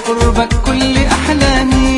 قربك كل أحلامي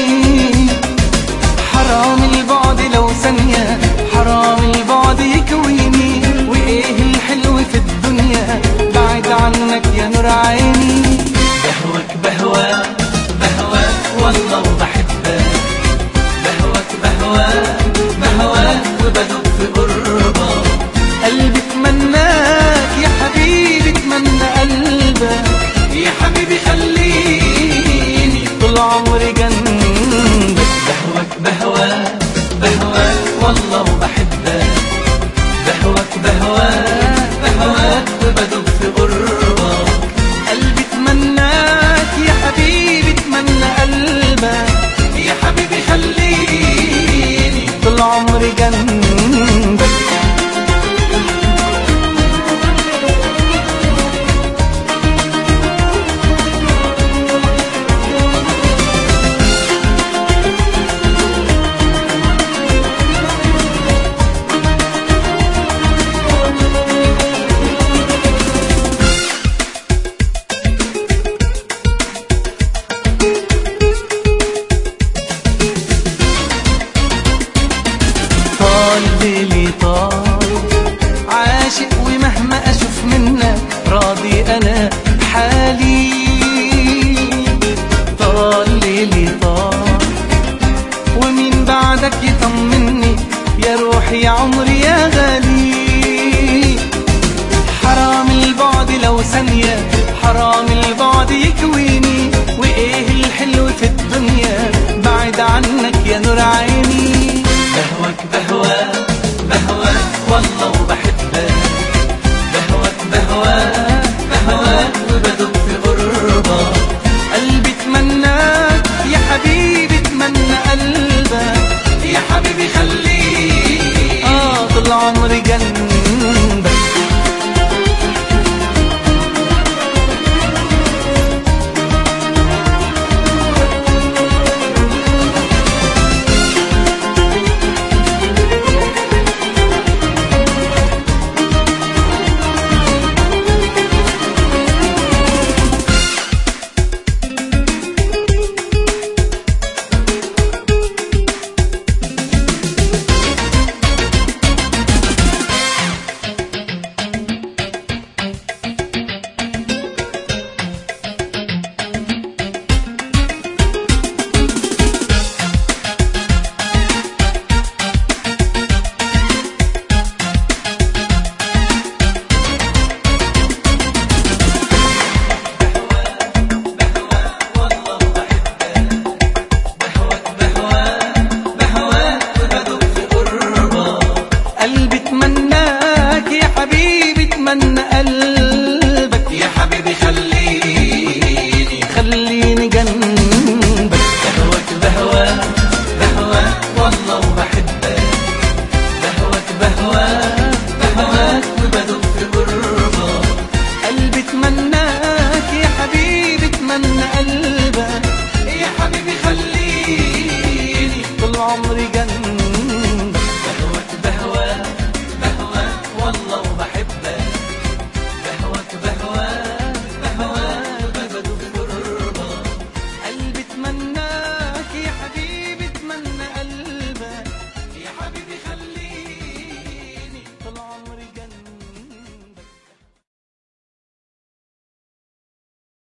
حرام البعد لو ثانية حرام البعد يكويني وإيه الحلو في الدنيا بعد عنك يا نور عيني بهوك بهواك بهواك والله وبحبك بهواك بهواك بهواك وبدق في قربك قلبي اتمناك يا حبيبي اتمنى قلبك يا حبيبي خليني طول عمري جنبك بهواك بهواك بهواك والله وبحبك بهواك بهواك بهواك وبدق في قربك قلبي اتمناك يا حبيبي اتمنى قلبك يا حبيبي خليني طول عمري جنبك طال ليلي طال عاشق ومهما اشوف منك راضي انا بحالي طال ليلي طال ومين بعدك يطمني يا روحي يا عمري يا غالي حرام البعد لو ثانية حرام البعد يكويني وإيه الحلو في الدنيا بعد عنك يا نور عيني بهواك بهواك بهواك والله وبحبك بهواك بهواك بهواك وبدق في قربك قلبي اتمناك يا حبيبي اتمنى قلبك يا حبيبي خليك اه طول عمري جنبك قلبي اتمناك يا حبيبي اتمنى قلبك يا حبيبي خليني خليني جنبك بهواك بهواك بهواك والله وبحبك بهواك بهواك بهواك وبدق في قربك قلبي اتمناك يا حبيبي اتمنى قلبك يا حبيبي خليني طول عمري جنبك